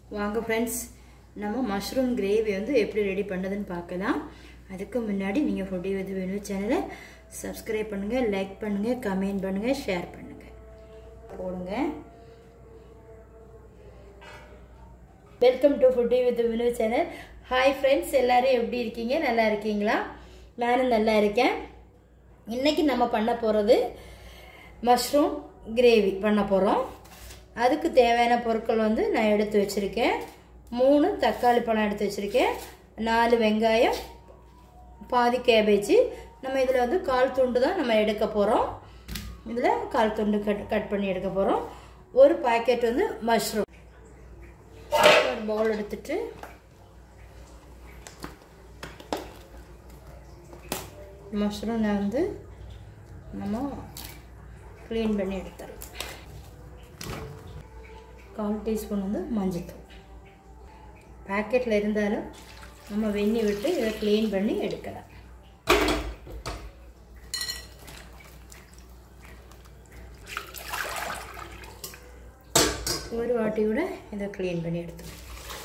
வாங்க ஃப்ரெண்ட்ஸ் நம்ம mushroom gravy வந்து எப்படி ரெடி பண்ணதுன்னு பார்க்கலாம் அதுக்கு முன்னாடி நீங்கள் ஃபுட்டி வித் வேணும் சேனலை சப்ஸ்கிரைப் பண்ணுங்கள் லைக் பண்ணுங்கள் கமெண்ட் பண்ணுங்கள் ஷேர் பண்ணுங்கள் போடுங்க welcome to foodie with Vinu channel hi friends எல்லோரும் எப்படி இருக்கீங்க நல்லா இருக்கீங்களா நானும் நல்லா இருக்கேன் இன்றைக்கி நம்ம பண்ண போகிறது மஷ்ரூம் கிரேவி பண்ண போகிறோம் அதுக்கு தேவையான பொருட்கள் வந்து நான் எடுத்து வச்சுருக்கேன் மூணு தக்காளி பழம் எடுத்து வச்சுருக்கேன் நாலு வெங்காயம் பாதி கேபேஜ் நம்ம இதில் வந்து கால் துண்டு தான் நம்ம எடுக்க போகிறோம் இதில் கால் துண்டு கட் கட் பண்ணி எடுக்க போகிறோம் ஒரு பாக்கெட் வந்து மஷ்ரூம் ஒரு பவுல் எடுத்துட்டு மஷ்ரூமை வந்து நம்ம க்ளீன் பண்ணி எடுத்துடலாம் கால் டீஸ்பூன் வந்து மஞ்சத்தூள் பேக்கெட்டில் இருந்தாலும் நம்ம வெந்நி விட்டு இதை க்ளீன் பண்ணி எடுக்கலாம் ஒரு வாட்டி கூட இதை க்ளீன் பண்ணி எடுத்துக்கலாம்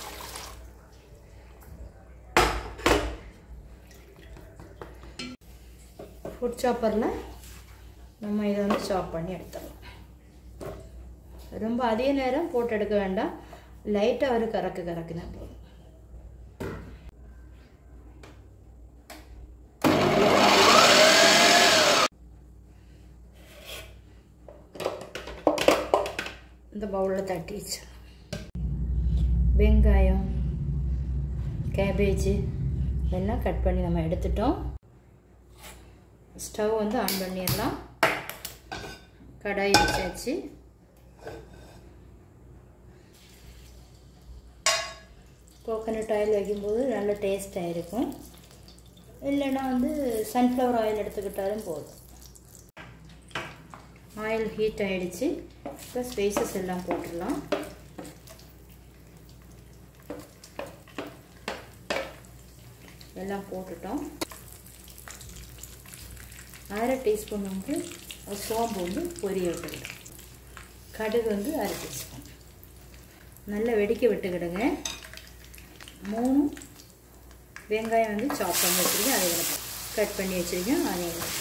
ஃபுட் சாப்பரில் நம்ம இதை வந்து சாப் பண்ணி எடுத்துடலாம் ரொம்ப அதிக நேரம் போட்டு எடுக்க வேண்டாம் லைட்டாக ஒரு கறக்கு கறக்குனா போதும் இந்த பவுலில் தட்டி வச்சு வெங்காயம் கேபேஜு எல்லாம் கட் பண்ணி நம்ம எடுத்துட்டோம் ஸ்டவ் வந்து ஆன் பண்ணிடலாம் கடாய் வச்சாச்சு கோகனட் ஆயில் வைக்கும்போது நல்ல டேஸ்ட்டாக இருக்கும் இல்லைன்னா வந்து சன்ஃப்ளவர் ஆயில் எடுத்துக்கிட்டாலும் போதும் ஆயில் ஹீட் ஆகிடுச்சு இப்போ ஸ்பைசஸ் எல்லாம் போட்டுடலாம் எல்லாம் போட்டுட்டோம் அரை டீஸ்பூன் வந்து சோம்பு வந்து பொரிய விட்டுக்கிட்டோம் கடுகு வந்து அரை டீஸ்பூன் நல்லா வெடிக்க விட்டுக்கிடுங்க மூணு வெங்காயம் வந்து சாப் பண்ணி வச்சுருக்கேன் அதை கட் பண்ணி வச்சுருக்கேன் அதையும்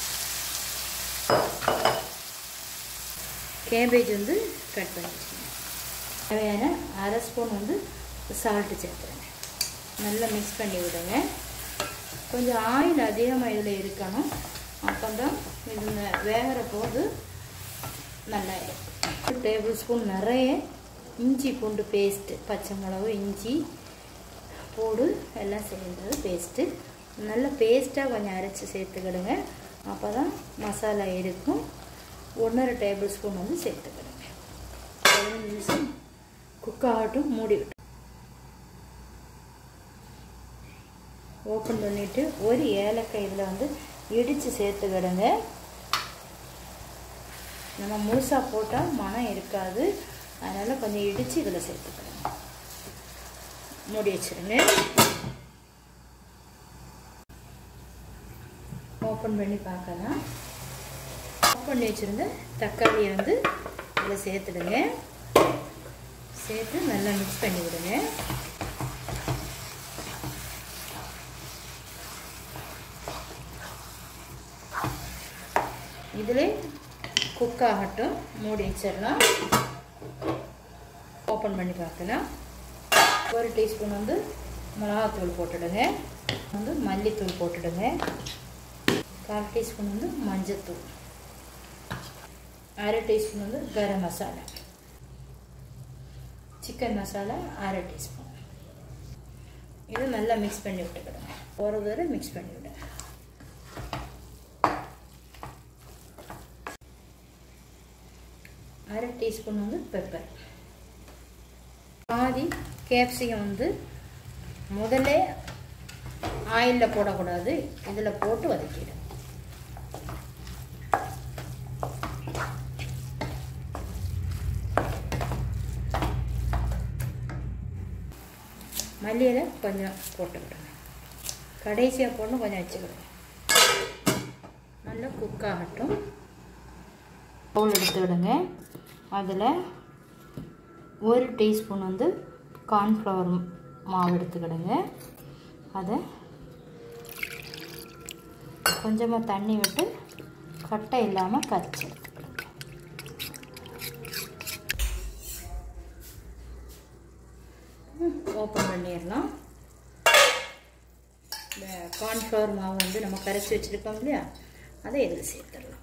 கேபேஜ் வந்து கட் பண்ணி வச்சுருக்கேன் தேவையான அரை ஸ்பூன் வந்து சால்ட்டு சேர்த்துருங்க நல்லா மிக்ஸ் பண்ணி விடுங்க கொஞ்சம் ஆயில் அதிகமாக இதில் இருக்கணும் அப்போ தான் இது வேகிற போது நல்லா இருக்கும் டேபிள் ஸ்பூன் நிறைய இஞ்சி பூண்டு பேஸ்ட்டு பச்சை மிளகு இஞ்சி பூடு எல்லாம் சேர்ந்தது பேஸ்ட்டு நல்ல பேஸ்ட்டாக கொஞ்சம் அரைச்சி சேர்த்துக்கிடுங்க அப்போ தான் மசாலா இருக்கும் ஒன்றரை டேபிள் ஸ்பூன் வந்து சேர்த்துக்கிடுங்க பதினஞ்சு நிமிஷம் குக் ஆகட்டும் மூடி விட்டு ஓப்பன் பண்ணிவிட்டு ஒரு ஏலக்காய் இதில் வந்து இடித்து சேர்த்துக்கிடுங்க நம்ம முழுசாக போட்டால் மனம் இருக்காது அதனால் கொஞ்சம் இடித்து இதில் சேர்த்துக்கிடுங்க மூடி வச்சுருங்க ஓப்பன் பண்ணி பார்க்கலாம் ஓப்பன் பண்ணி வச்சுருந்த தக்காளியை வந்து இதில் சேர்த்துடுங்க சேர்த்து நல்லா மிக்ஸ் பண்ணி விடுங்க இதில் குக் ஆகட்டும் மூடி வச்சிடலாம் ஓப்பன் பண்ணி பார்க்கலாம் ஒரு டீஸ்பூன் வந்து மிளகாத்தூள் போட்டுடுங்க வந்து மல்லித்தூள் போட்டுடுங்க கால் டீஸ்பூன் வந்து மஞ்சத்தூள் அரை டீஸ்பூன் வந்து கரம் மசாலா சிக்கன் மசாலா அரை டீஸ்பூன் இது நல்லா மிக்ஸ் பண்ணி விட்டுக்கிடுங்க ஒரு தடவை மிக்ஸ் பண்ணி விடுங்க அரை டீஸ்பூன் வந்து பெப்பர் பாதி கேப்சிகம் வந்து முதல்ல ஆயிலில் போடக்கூடாது இதில் போட்டு வதக்கிடும் மல்லியில் கொஞ்சம் போட்டுக்கிடுங்க கடைசியாக போடணும் கொஞ்சம் வச்சுக்கிடுங்க நல்லா குக் ஆகட்டும் பவுல் எடுத்து விடுங்க அதில் ஒரு டீஸ்பூன் வந்து கார்ன்ஃப்ளவர் மாவு எடுத்துக்கிடுங்க அதை கொஞ்சமாக தண்ணி விட்டு கட்டை இல்லாமல் கரைச்சி எடுத்துக்கிடுங்க ஓப்பன் பண்ணிடலாம் இந்த கார்ன்ஃப்ளவர் மாவு வந்து நம்ம கரைச்சி வச்சுருக்கோம் இல்லையா அதை இதில் சேர்த்துடலாம்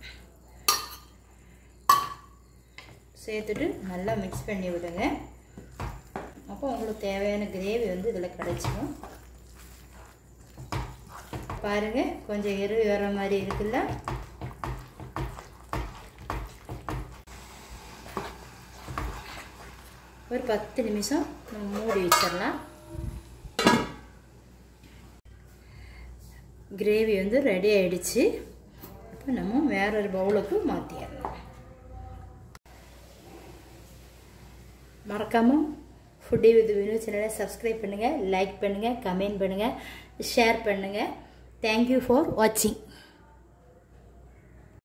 சேர்த்துட்டு நல்லா மிக்ஸ் பண்ணி விடுங்க அப்போ உங்களுக்கு தேவையான கிரேவி வந்து இதில் கிடச்சிடும் பாருங்கள் கொஞ்சம் எரு வர மாதிரி இருக்குல்ல ஒரு பத்து நிமிஷம் நம்ம மூடி வச்சிடலாம் கிரேவி வந்து ரெடி ஆயிடுச்சு இப்போ நம்ம வேற ஒரு பவுலுக்கு மாற்றிடலாம் மறக்காமல் ஃபுட்டி வித் வினு சேனலை சப்ஸ்கிரைப் பண்ணுங்கள் லைக் பண்ணுங்கள் கமெண்ட் பண்ணுங்கள் ஷேர் பண்ணுங்கள் தேங்க்யூ ஃபார் வாட்சிங்